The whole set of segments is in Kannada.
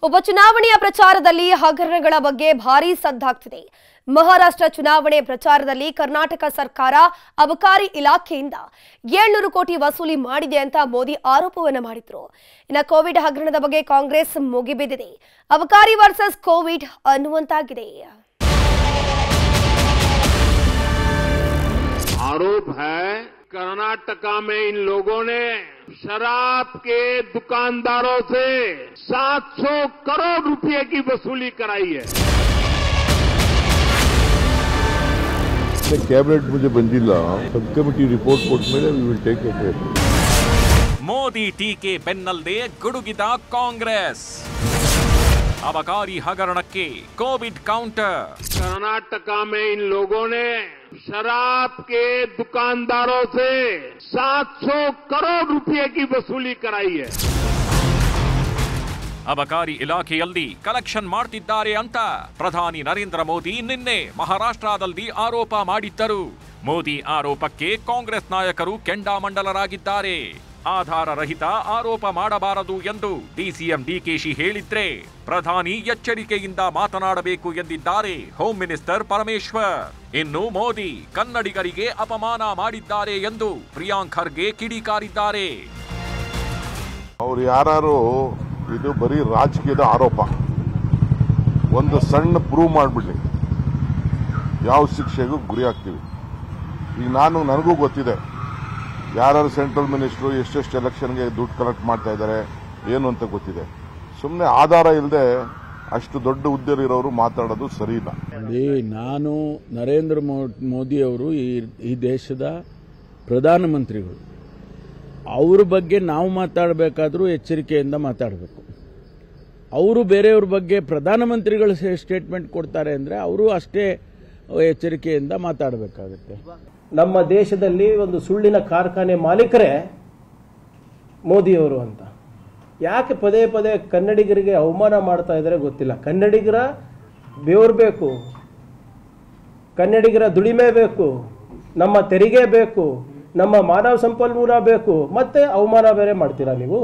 ಉಪಚುನಾವಣೆಯ ಪ್ರಚಾರದಲ್ಲಿ ಹಗರಣಗಳ ಬಗ್ಗೆ ಭಾರೀ ಸದ್ದಾಗ್ತಿದೆ ಮಹಾರಾಷ್ಟ್ರ ಚುನಾವಣೆ ಪ್ರಚಾರದಲ್ಲಿ ಕರ್ನಾಟಕ ಸರ್ಕಾರ ಅಬಕಾರಿ ಇಲಾಖೆಯಿಂದ ಏಳ್ನೂರು ಕೋಟಿ ವಸೂಲಿ ಮಾಡಿದೆ ಅಂತ ಮೋದಿ ಆರೋಪವನ್ನ ಮಾಡಿದ್ರು ಇನ್ನು ಕೋವಿಡ್ ಹಗರಣದ ಬಗ್ಗೆ ಕಾಂಗ್ರೆಸ್ ಮುಗಿಬಿದ್ದಿದೆ ಅಬಕಾರಿ ವರ್ಸಸ್ ಕೋವಿಡ್ ಅನ್ನುವಂತಾಗಿದೆ आरोप है कर्नाटका में इन लोगों ने शराब के दुकानदारों से 700 करोड़ रुपए की वसूली कराई है ಕ್ಯಾಬಿನೆಟ್ ಮುಂದೆ ಬಂದಿಲ್ಲ ಸಬ್ ಕಮಿಟಿ ರಿಪೋರ್ಟ್ ಕೊಟ್ಟ ಮೇಲೆ we will take it Modi ಟೀಕೆ ಬೆನ್ನಲ್ಲದೆ ಗುಡುಗಿದ ಕಾಂಗ್ರೆಸ್ ಅಬಕಾರಿ ಹಗರಣಕ್ಕೆ ಕೋವಿಡ್ ಕೌಂಟರ್ कर्नाटका में इन लोगों ने शराब के दुकानदारों से 700 करोड़ रुपए की वसूली कराई है ಅಬಕಾರಿ ಇಲಾಖೆಯಲ್ಲಿ ಕಲೆಕ್ಷನ್ ಮಾಡ್ತಿದ್ದಾರೆ ಅಂತ ಪ್ರಧಾನಿ ನರೇಂದ್ರ ಮೋದಿ ನಿನ್ನೆ ಮಹಾರಾಷ್ಟ್ರದಲ್ಲಿ ಆರೋಪ ಮಾಡಿದ್ದರು ಮೋದಿ ಆರೋಪಕ್ಕೆ ಕಾಂಗ್ರೆಸ್ ನಾಯಕರು ಕೆಂಡಾಮಂಡಲರಾಗಿದ್ದಾರೆ ಆಧಾರ ರಹಿತ ಆರೋಪ ಮಾಡಬಾರದು ಎಂದು ಡಿಸಿಎಂ ಡಿಕೆಶಿ ಹೇಳಿದ್ರೆ ಪ್ರಧಾನಿ ಎಚ್ಚರಿಕೆಯಿಂದ ಮಾತನಾಡಬೇಕು ಎಂದಿದ್ದಾರೆ ಹೋಮ್ ಮಿನಿಸ್ಟರ್ ಪರಮೇಶ್ವರ್ ಇನ್ನು ಮೋದಿ ಕನ್ನಡಿಗರಿಗೆ ಅಪಮಾನ ಮಾಡಿದ್ದಾರೆ ಎಂದು ಪ್ರಿಯಾಂಕ್ ಖರ್ಗೆ ಕಿಡಿಕಾರಿದ್ದಾರೆ ಅವ್ರು ಯಾರು ಇದು ಬರೀ ರಾಜಕೀಯದ ಆರೋಪ ಒಂದು ಸಣ್ಣ ಪ್ರೂವ್ ಮಾಡಿಬಿಡ್ಲಿ ಯಾವ ಶಿಕ್ಷೆಗೂ ಗುರಿ ಆಗ್ತೀವಿ ಈಗ ನಾನು ನನಗೂ ಗೊತ್ತಿದೆ ಯಾರ್ಯಾರು ಸೆಂಟ್ರಲ್ ಮಿನಿಸ್ಟ್ರು ಎಷ್ಟೆಷ್ಟು ಎಲೆಕ್ಷನ್ಗೆ ದುಡ್ಡು ಕಲೆಕ್ಟ್ ಮಾಡ್ತಾ ಇದ್ದಾರೆ ಏನು ಅಂತ ಗೊತ್ತಿದೆ ಸುಮ್ಮನೆ ಆಧಾರ ಇಲ್ಲದೆ ಅಷ್ಟು ದೊಡ್ಡ ಹುದ್ದೆಲಿರೋರು ಮಾತಾಡೋದು ಸರಿ ಇಲ್ಲ ನೋಡಿ ನಾನು ನರೇಂದ್ರ ಮೋ- ಮೋದಿ ಅವರು ಈ ಈ ದೇಶದ ಪ್ರಧಾನಮಂತ್ರಿಗಳು ಅವ್ರ ಬಗ್ಗೆ ನಾವು ಮಾತಾಡಬೇಕಾದ್ರೂ ಎಚ್ಚರಿಕೆಯಿಂದ ಮಾತಾಡಬೇಕು ಅವರು ಬೇರೆಯವ್ರ ಬಗ್ಗೆ ಪ್ರಧಾನಮಂತ್ರಿಗಳು ಸ್ಟೇಟ್ಮೆಂಟ್ ಕೊಡ್ತಾರೆ ಅಂದರೆ ಅವರು ಅಷ್ಟೇ ಎಚ್ಚರಿಕೆಯಿಂದ ಮಾತಾಡಬೇಕಾಗುತ್ತೆ ನಮ್ಮ ದೇಶದಲ್ಲಿ ಒಂದು ಸುಳ್ಳಿನ ಕಾರ್ಖಾನೆ ಮಾಲೀಕರೇ ಮೋದಿಯವರು ಅಂತ ಯಾಕೆ ಪದೇ ಪದೇ ಕನ್ನಡಿಗರಿಗೆ ಅವಮಾನ ಮಾಡ್ತಾ ಇದ್ದಾರೆ ಗೊತ್ತಿಲ್ಲ ಕನ್ನಡಿಗರ ಬೆವರ್ಬೇಕು ಕನ್ನಡಿಗರ ದುಡಿಮೆ ಬೇಕು ನಮ್ಮ ತೆರಿಗೆ ಬೇಕು ನಮ್ಮ ಮಾನವ ಸಂಪನ್ಮೂಲ ಬೇಕು ಮತ್ತೆ ಅವಮಾನ ಬೇರೆ ಮಾಡ್ತೀರಾ ನೀವು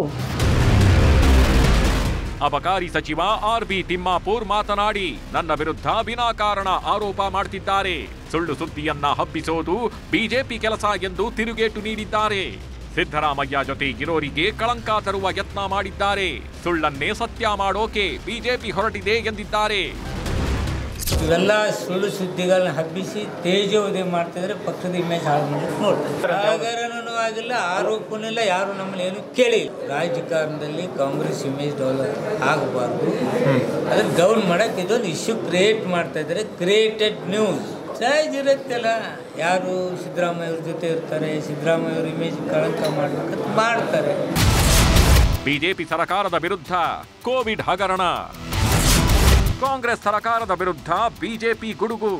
ಅಬಕಾರಿ ಸಚಿವ ಆರ್ ಬಿ ತಿಮ್ಮಾಪುರ್ ಮಾತನಾಡಿ ನನ್ನ ವಿರುದ್ಧ ವಿನಾಕಾರಣ ಆರೋಪ ಮಾಡ್ತಿದ್ದಾರೆ ಸುಳ್ಳು ಸುದ್ದಿಯನ್ನ ಹಬ್ಬಿಸೋದು ಬಿಜೆಪಿ ಕೆಲಸ ಎಂದು ತಿರುಗೇಟು ನೀಡಿದ್ದಾರೆ ಸಿದ್ದರಾಮಯ್ಯ ಜೊತೆ ಇರೋರಿಗೆ ಕಳಂಕ ತರುವ ಯತ್ನ ಮಾಡಿದ್ದಾರೆ ಸುಳ್ಳನ್ನೇ ಸತ್ಯ ಮಾಡೋಕೆ ಬಿಜೆಪಿ ಹೊರಟಿದೆ ಎಂದಿದ್ದಾರೆ ಇವೆಲ್ಲ ಸುಳ್ಳು ಸುದ್ದಿಗಳನ್ನ ಹಬ್ಬಿಸಿ ತೇಜೋವಧೆ ಮಾಡ್ತಿದ್ರೆ ಪಕ್ಷದ ಇಮೇಜ್ ಹಾಳು ಮಾಡ್ಲಿಕ್ಕೆ ನೋಡ್ತಾರೆ ಹಗರಣನೂ ಆಗಿಲ್ಲ ಆರೋಪನೂ ಇಲ್ಲ ಯಾರು ನಮ್ಮನ್ನ ಏನು ಕೇಳಿ ರಾಜಕಾರಣದಲ್ಲಿ ಕಾಂಗ್ರೆಸ್ ಇಮೇಜ್ ಡೆವಲಪ್ ಆಗಬಾರ್ದು ಅದನ್ನ ಡೌನ್ ಮಾಡಕ್ಕೆ ಇದೊಂದು ಇಶ್ಯೂ ಕ್ರಿಯೇಟ್ ಮಾಡ್ತಾ ಇದ್ದಾರೆ ಕ್ರಿಯೇಟೆಡ್ ನ್ಯೂಸ್ ಸಹಜ ಇರುತ್ತಲ್ಲ ಯಾರು ಸಿದ್ದರಾಮಯ್ಯ ಅವ್ರ ಜೊತೆ ಇರ್ತಾರೆ ಸಿದ್ದರಾಮಯ್ಯ ಅವ್ರ ಇಮೇಜ್ ಕಳಂಕ ಮಾಡ್ಬೇಕಂತ ಮಾಡ್ತಾರೆ ಬಿಜೆಪಿ ಸರ್ಕಾರದ ವಿರುದ್ಧ ಕೋವಿಡ್ ಹಗರಣ ಕಾಂಗ್ರೆಸ್ ಸರ್ಕಾರದ ವಿರುದ್ಧ ಬಿಜೆಪಿ ಗುಡುಗು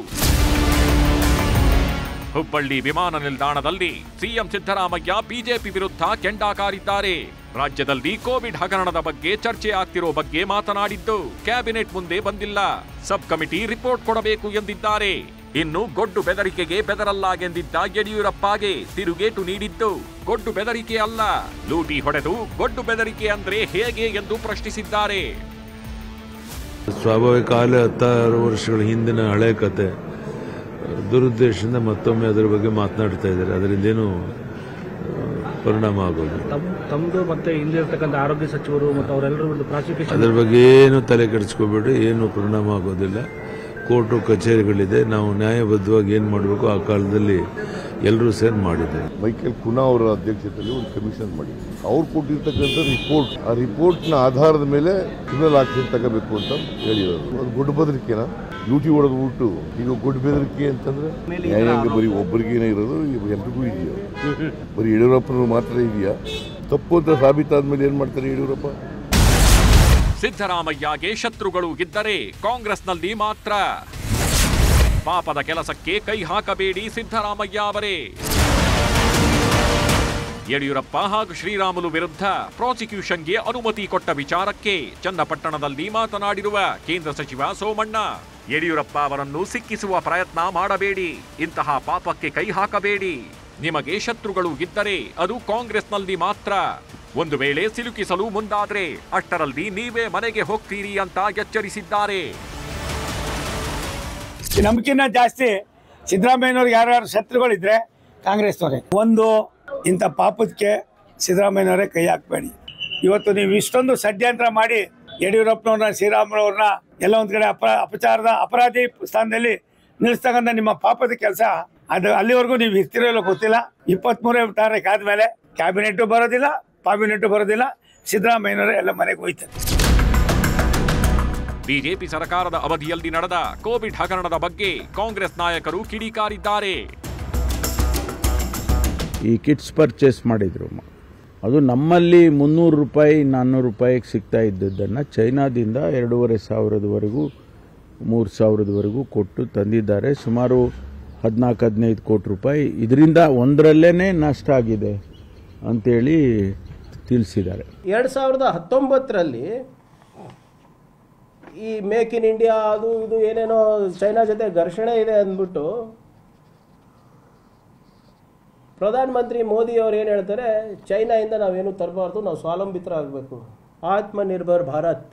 ಹುಬ್ಬಳ್ಳಿ ವಿಮಾನ ನಿಲ್ದಾಣದಲ್ಲಿ ಸಿಎಂ ಸಿದ್ದರಾಮಯ್ಯ ಬಿಜೆಪಿ ವಿರುದ್ಧ ಕೆಂಡಾಕಾರಿದ್ದಾರೆ ರಾಜ್ಯದಲ್ಲಿ ಕೋವಿಡ್ ಹಗರಣದ ಬಗ್ಗೆ ಚರ್ಚೆ ಆಗ್ತಿರೋ ಬಗ್ಗೆ ಮಾತನಾಡಿದ್ದು ಕ್ಯಾಬಿನೆಟ್ ಮುಂದೆ ಬಂದಿಲ್ಲ ಸಬ್ ಕಮಿಟಿ ರಿಪೋರ್ಟ್ ಕೊಡಬೇಕು ಎಂದಿದ್ದಾರೆ ಇನ್ನು ಗೊಡ್ಡು ಬೆದರಿಕೆಗೆ ಬೆದರಲ್ಲಾಗೆಂದಿದ್ದ ಯಡಿಯೂರಪ್ಪಗೆ ತಿರುಗೇಟು ನೀಡಿದ್ದು ಗೊಡ್ಡು ಬೆದರಿಕೆ ಅಲ್ಲ ಲೂಟಿ ಹೊಡೆದು ಗೊಡ್ಡು ಬೆದರಿಕೆ ಅಂದ್ರೆ ಹೇಗೆ ಎಂದು ಪ್ರಶ್ನಿಸಿದ್ದಾರೆ ಸ್ವಾಭಾವಿಕ ಆಗಲೇ ಹತ್ತಾರು ವರ್ಷಗಳ ಹಿಂದಿನ ಹಳೆ ಕತೆ ದುರುದ್ದೇಶದಿಂದ ಮತ್ತೊಮ್ಮೆ ಅದರ ಬಗ್ಗೆ ಮಾತನಾಡ್ತಾ ಇದ್ದಾರೆ ಅದರಿಂದ ಏನು ಪರಿಣಾಮ ಆಗೋದು ತಮ್ಮದು ಮತ್ತೆ ಹಿಂದೆ ಇರ್ತಕ್ಕಂಥ ಆರೋಗ್ಯ ಸಚಿವರು ಮತ್ತು ಅವರೆಲ್ಲರೂ ಒಂದು ಪ್ರಾಸಿಕ್ಯೂಷನ್ ಅದರ ಬಗ್ಗೆ ಏನು ತಲೆ ಕೆಡಿಸ್ಕೋಬೇಡಿ ಏನು ಪರಿಣಾಮ ಆಗೋದಿಲ್ಲ ಕೋರ್ಟು ಕಚೇರಿಗಳಿದೆ ನಾವು ನ್ಯಾಯಬದ್ಧವಾಗಿ ಏನು ಮಾಡಬೇಕು ಆ ಕಾಲದಲ್ಲಿ ಎಲ್ಲರೂ ಸೇರಿ ಮಾಡಿದ್ದೇವೆ ಮೈಕೇಲ್ ಕುನಾ ಅವರ ಅಧ್ಯಕ್ಷತೆಯಲ್ಲಿ ಒಂದು ಕಮಿಷನ್ ಮಾಡಿ ಅವ್ರು ಕೊಟ್ಟಿರ್ತಕ್ಕಂಥ ರಿಪೋರ್ಟ್ ಆ ರಿಪೋರ್ಟ್ನ ಆಧಾರದ ಮೇಲೆ ಕ್ರಿಮಿನಲ್ ಆಕ್ಷನ್ ತಗೋಬೇಕು ಅಂತ ಹೇಳಿರೋದು ಅದು ಗುಡ್ ಬೆದರಿಕೆನ ಡ್ಯೂಟಿ ಹೊಡೆದು ಬಿಟ್ಟು ಈಗ ಗುಡ್ ಬೆದರಿಕೆ ಅಂತಂದ್ರೆ ನ್ಯಾಯಾಂಗ ಬರೀ ಒಬ್ಬರಿಗೇನೆ ಇರೋದು ಇವ್ ಎಲ್ರಿಗೂ ಇದೆಯಾ ಬರೀ ಯಡಿಯೂರಪ್ಪನವ್ರು ಮಾತ್ರ ಇದೆಯಾ ತಪ್ಪು ಅಂತ ಸಾಬೀತಾದ್ಮೇಲೆ ಏನ್ ಮಾಡ್ತಾರೆ ಯಡಿಯೂರಪ್ಪ ಸಿದ್ದರಾಮಯ್ಯಗೆ ಶತ್ರುಗಳು ಇದ್ದರೆ ಕಾಂಗ್ರೆಸ್ನಲ್ಲಿ ಮಾತ್ರ ಪಾಪದ ಕೆಲಸಕ್ಕೆ ಕೈ ಹಾಕಬೇಡಿ ಸಿದ್ದರಾಮಯ್ಯ ಅವರೇ ಯಡಿಯೂರಪ್ಪ ಹಾಗೂ ಶ್ರೀರಾಮುಲು ವಿರುದ್ಧ ಪ್ರಾಸಿಕ್ಯೂಷನ್ಗೆ ಅನುಮತಿ ಕೊಟ್ಟ ವಿಚಾರಕ್ಕೆ ಚನ್ನಪಟ್ಟಣದಲ್ಲಿ ಮಾತನಾಡಿರುವ ಕೇಂದ್ರ ಸಚಿವ ಸೋಮಣ್ಣ ಯಡಿಯೂರಪ್ಪ ಅವರನ್ನು ಸಿಕ್ಕಿಸುವ ಪ್ರಯತ್ನ ಮಾಡಬೇಡಿ ಇಂತಹ ಪಾಪಕ್ಕೆ ಕೈ ಹಾಕಬೇಡಿ ನಿಮಗೆ ಶತ್ರುಗಳು ಇದ್ದರೆ ಅದು ಕಾಂಗ್ರೆಸ್ನಲ್ಲಿ ಮಾತ್ರ ಒಂದು ವೇಳೆ ಸಿಲುಕಿಸಲು ಮುಂದಾದ್ರೆ ಅಷ್ಟರಲ್ಲಿ ನೀವೇ ಮನೆಗೆ ಹೋಗ್ತೀರಿ ಅಂತ ಎಚ್ಚರಿಸಿದ್ದಾರೆ ನಮ್ಕಿನ್ನ ಜಾಸ್ತಿ ಸಿದ್ದರಾಮಯ್ಯನವ್ರಿಗೆ ಯಾರ್ಯಾರು ಶತ್ರುಗಳಿದ್ರೆ ಕಾಂಗ್ರೆಸ್ನವರೇ ಒಂದು ಇಂಥ ಪಾಪದಕ್ಕೆ ಸಿದ್ದರಾಮಯ್ಯನವರೇ ಕೈ ಹಾಕಬೇಡಿ ಇವತ್ತು ನೀವು ಇಷ್ಟೊಂದು ಷಡ್ಯಂತ್ರ ಮಾಡಿ ಯಡಿಯೂರಪ್ಪನವ್ರನ್ನ ಶ್ರೀರಾಮುಲವ್ರನ್ನ ಎಲ್ಲ ಒಂದು ಕಡೆ ಅಪ ಅಪಚಾರದ ಅಪರಾಧಿ ಸ್ಥಾನದಲ್ಲಿ ನಿಲ್ಲಿಸ್ತಕ್ಕಂಥ ನಿಮ್ಮ ಪಾಪದ ಕೆಲಸ ಅದು ಅಲ್ಲಿವರೆಗೂ ನೀವು ಇರ್ತಿರೋ ಇಲ್ಲೋ ಗೊತ್ತಿಲ್ಲ ಇಪ್ಪತ್ತ್ಮೂರೇ ತಾರೀಕು ಆದಮೇಲೆ ಕ್ಯಾಬಿನೆಟ್ಟು ಬರೋದಿಲ್ಲ ಪಾಬಿನೆಟ್ಟು ಬರೋದಿಲ್ಲ ಸಿದ್ದರಾಮಯ್ಯನವರೇ ಎಲ್ಲ ಮನೆಗೆ ಹೋಯ್ತಾರೆ ಬಿಜೆಪಿ ಸರ್ಕಾರದ ಅವಧಿಯಲ್ಲಿ ನಡೆದ ಕೋವಿಡ್ ಹಗರಣದ ಬಗ್ಗೆ ಕಾಂಗ್ರೆಸ್ ನಾಯಕರು ಕಿಡಿಕಾರಿದ್ದಾರೆ ಈ ಕಿಟ್ಸ್ ಪರ್ಚೇಸ್ ಮಾಡಿದ್ರು ಅದು ನಮ್ಮಲ್ಲಿ ಮುನ್ನೂರು ರೂಪಾಯಿ ನಾನ್ನೂರು ರೂಪಾಯಿಗೆ ಸಿಗ್ತಾ ಇದ್ದದ್ದನ್ನು ಚೈನಾದಿಂದ ಎರಡೂವರೆ ಸಾವಿರದವರೆಗೂ ಮೂರು ಸಾವಿರದವರೆಗೂ ಕೊಟ್ಟು ತಂದಿದ್ದಾರೆ ಸುಮಾರು ಹದಿನಾಲ್ಕು ಹದಿನೈದು ಕೋಟಿ ರೂಪಾಯಿ ಇದರಿಂದ ಒಂದರಲ್ಲೇ ನಷ್ಟ ಆಗಿದೆ ಅಂತೇಳಿ ತಿಳಿಸಿದ್ದಾರೆ ಎರಡು ಸಾವಿರದ ಹತ್ತೊಂಬತ್ತರಲ್ಲಿ ಈ ಮೇಕ್ ಇನ್ ಇಂಡಿಯಾ ಅದು ಇದು ಏನೇನೋ ಚೈನಾ ಜೊತೆ ಘರ್ಷಣೆ ಇದೆ ಅಂದ್ಬಿಟ್ಟು ಪ್ರಧಾನಮಂತ್ರಿ ಮೋದಿ ಅವ್ರು ಏನು ಹೇಳ್ತಾರೆ ಚೈನಾಯಿಂದ ನಾವೇನು ತರಬಾರ್ದು ನಾವು ಸ್ವಾವಲಂಬಿತರಾಗಬೇಕು ಆತ್ಮನಿರ್ಭರ್ ಭಾರತ್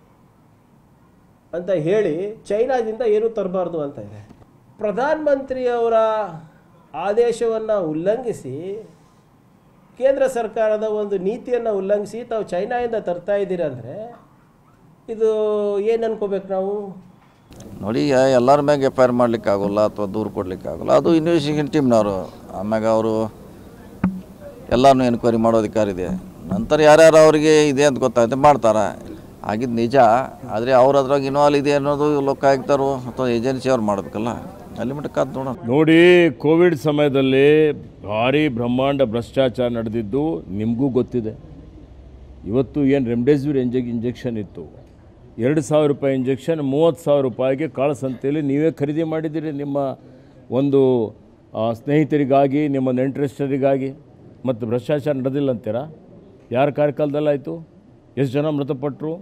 ಅಂತ ಹೇಳಿ ಚೈನಾದಿಂದ ಏನು ತರಬಾರ್ದು ಅಂತ ಇದೆ ಪ್ರಧಾನಮಂತ್ರಿಯವರ ಆದೇಶವನ್ನು ಉಲ್ಲಂಘಿಸಿ ಕೇಂದ್ರ ಸರ್ಕಾರದ ಒಂದು ನೀತಿಯನ್ನು ಉಲ್ಲಂಘಿಸಿ ತಾವು ಚೈನಾದಿಂದ ತರ್ತಾ ಇದ್ದೀರಂದರೆ ಇದು ಏನು ಅನ್ಕೋಬೇಕು ನಾವು ನೋಡಿ ಈಗ ಎಲ್ಲರ ಮ್ಯಾಗ ಎಫ್ ಐ ಆರ್ ಮಾಡ್ಲಿಕ್ಕೆ ಆಗೋಲ್ಲ ಅಥವಾ ದೂರು ಕೊಡ್ಲಿಕ್ಕೆ ಆಗೋಲ್ಲ ಅದು ಇನ್ವೆಸ್ಟಿಗೇಷನ್ ಟೀಮ್ನವರು ಆಮ್ಯಾಗ ಅವರು ಎಲ್ಲಾನು ಎನ್ಕ್ವೈರಿ ಮಾಡೋ ಅಧಿಕಾರ ಇದೆ ನಂತರ ಯಾರ್ಯಾರು ಅವರಿಗೆ ಇದೆ ಅಂತ ಗೊತ್ತಾಗುತ್ತೆ ಮಾಡ್ತಾರೆ ಆಗಿದ್ದು ನಿಜ ಆದರೆ ಅವ್ರು ಅದ್ರಾಗ ಇನ್ವಾಲ್ವ್ ಇದೆ ಅನ್ನೋದು ಲೋಕಾಯುಕ್ತರು ಅಥವಾ ಏಜೆನ್ಸಿ ಅವ್ರು ಮಾಡಬೇಕಲ್ಲ ಅಲ್ಲಿ ಮಟ್ಟ ಕಾದ್ ನೋಡೋಣ ನೋಡಿ ಕೋವಿಡ್ ಸಮಯದಲ್ಲಿ ಭಾರಿ ಬ್ರಹ್ಮಾಂಡ ಭ್ರಷ್ಟಾಚಾರ ನಡೆದಿದ್ದು ನಿಮಗೂ ಗೊತ್ತಿದೆ ಇವತ್ತು ಏನು ರೆಮ್ಡೆಸಿವಿರ್ ಇಂಜೆಕ್ ಇಂಜೆಕ್ಷನ್ ಇತ್ತು ಎರಡು ಸಾವಿರ ರೂಪಾಯಿ ಇಂಜೆಕ್ಷನ್ ಮೂವತ್ತು ಸಾವಿರ ರೂಪಾಯಿಗೆ ಕಾಳಸಂತೆಯಲ್ಲಿ ನೀವೇ ಖರೀದಿ ಮಾಡಿದ್ದೀರಿ ನಿಮ್ಮ ಒಂದು ಆ, ಸ್ನೇಹಿತರಿಗಾಗಿ ನಿಮ್ಮ ನೆಂಟರಿಷ್ಟರಿಗಾಗಿ ಮತ್ತು ಭ್ರಷ್ಟಾಚಾರ ನಡೆದಿಲ್ಲ ಅಂತೀರಾ ಯಾರ ಕಾರ್ಯಕಾಲದಲ್ಲಾಯಿತು ಎಷ್ಟು ಜನ ಮೃತಪಟ್ಟರು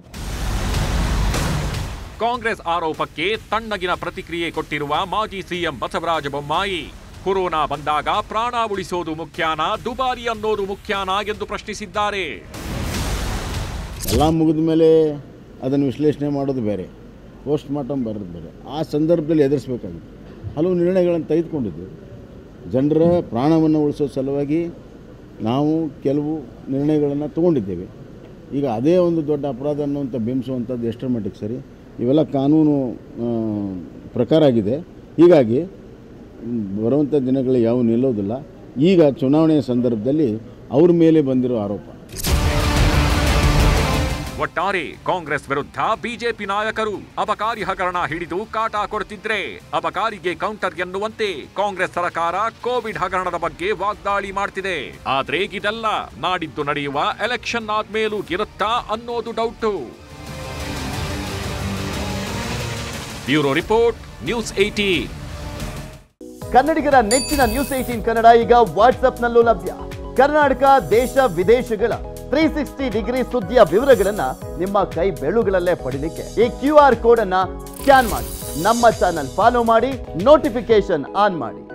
ಕಾಂಗ್ರೆಸ್ ಆರೋಪಕ್ಕೆ ತಣ್ಣಗಿನ ಪ್ರತಿಕ್ರಿಯೆ ಕೊಟ್ಟಿರುವ ಮಾಜಿ ಸಿಎಂ ಬಸವರಾಜ ಬೊಮ್ಮಾಯಿ ಕೊರೋನಾ ಬಂದಾಗ ಪ್ರಾಣ ಉಳಿಸೋದು ಮುಖ್ಯಾನ ದುಬಾರಿ ಅನ್ನೋದು ಮುಖ್ಯಾನ ಎಂದು ಪ್ರಶ್ನಿಸಿದ್ದಾರೆ ಎಲ್ಲ ಮುಗಿದ ಮೇಲೆ ಅದನ್ನು ವಿಶ್ಲೇಷಣೆ ಮಾಡೋದು ಬೇರೆ ಪೋಸ್ಟ್ ಮಾರ್ಟಮ್ ಬರೋದು ಬೇರೆ ಆ ಸಂದರ್ಭದಲ್ಲಿ ಎದುರಿಸಬೇಕಾಗಿತ್ತು ಹಲವು ನಿರ್ಣಯಗಳನ್ನು ತೆಗೆದುಕೊಂಡಿದ್ದು ಜನರ ಪ್ರಾಣವನ್ನು ಉಳಿಸೋ ಸಲುವಾಗಿ ನಾವು ಕೆಲವು ನಿರ್ಣಯಗಳನ್ನು ತಗೊಂಡಿದ್ದೇವೆ ಈಗ ಅದೇ ಒಂದು ದೊಡ್ಡ ಅಪರಾಧ ಅನ್ನುವಂಥ ಬಿಂಬಿಸುವಂಥದ್ದು ಎಷ್ಟರ ಮಟ್ಟಿಗೆ ಸರಿ ಇವೆಲ್ಲ ಕಾನೂನು ಆ, ಪ್ರಕಾರ ಆಗಿದೆ ಹೀಗಾಗಿ ಮ್, ಬರುವಂಥ ದಿನಗಳು ಯಾವ ನಿಲ್ಲೋದಿಲ್ಲ ಈಗ ಚುನಾವಣೆಯ ಸಂದರ್ಭದಲ್ಲಿ ಅವ್ರ ಮೇಲೆ ಬಂದಿರೋ ಆರೋಪ ಒಟ್ಟಾರೆ ಕಾಂಗ್ರೆಸ್ ವಿರುದ್ಧ ಬಿಜೆಪಿ ನಾಯಕರು ಅಬಕಾರಿ ಹಗರಣ ಹಿಡಿದು ಕಾಟ ಕೊಡ್ತಿದ್ರೆ ಅಬಕಾರಿಗೆ ಕೌಂಟರ್ ಎನ್ನುವಂತೆ ಕಾಂಗ್ರೆಸ್ ಸರ್ಕಾರ ಕೋವಿಡ್ ಹಗರಣದ ಬಗ್ಗೆ ವಾಗ್ದಾಳಿ ಮಾಡ್ತಿದೆ ಆದ್ರೆ ಇದೆಲ್ಲ ನಾಡಿದ್ದು ನಡೆಯುವ ಎಲೆಕ್ಷನ್ ಆದ್ಮೇಲೂ ಇರುತ್ತಾ ಅನ್ನೋದು doubt bureau report news eighteen ಕನ್ನಡಿಗರ ನೆಚ್ಚಿನ ನ್ಯೂಸ್ ಏಟೀನ್ ಕನ್ನಡ ಈಗ ವಾಟ್ಸ್ಆಪ್ನಲ್ಲೂ ಲಭ್ಯ ಕರ್ನಾಟಕ ದೇಶ ವಿದೇಶಗಳ ತ್ರೀ ಸಿಕ್ಸ್ಟಿ ಡಿಗ್ರಿ ಸುದ್ದಿಯ ವಿವರಗಳನ್ನ ನಿಮ್ಮ ಕೈ ಬೆಳುಗಳಲ್ಲೇ ಪಡಿಲಿಕ್ಕೆ ಈ ಕ್ಯೂ ಆರ್ ಕೋಡ್ ಅನ್ನ ಸ್ಕ್ಯಾನ್ ಮಾಡಿ ನಮ್ಮ ಚಾನಲ್ ಫಾಲೋ ಮಾಡಿ ನೋಟಿಫಿಕೇಶನ್ ಆನ್ ಮಾಡಿ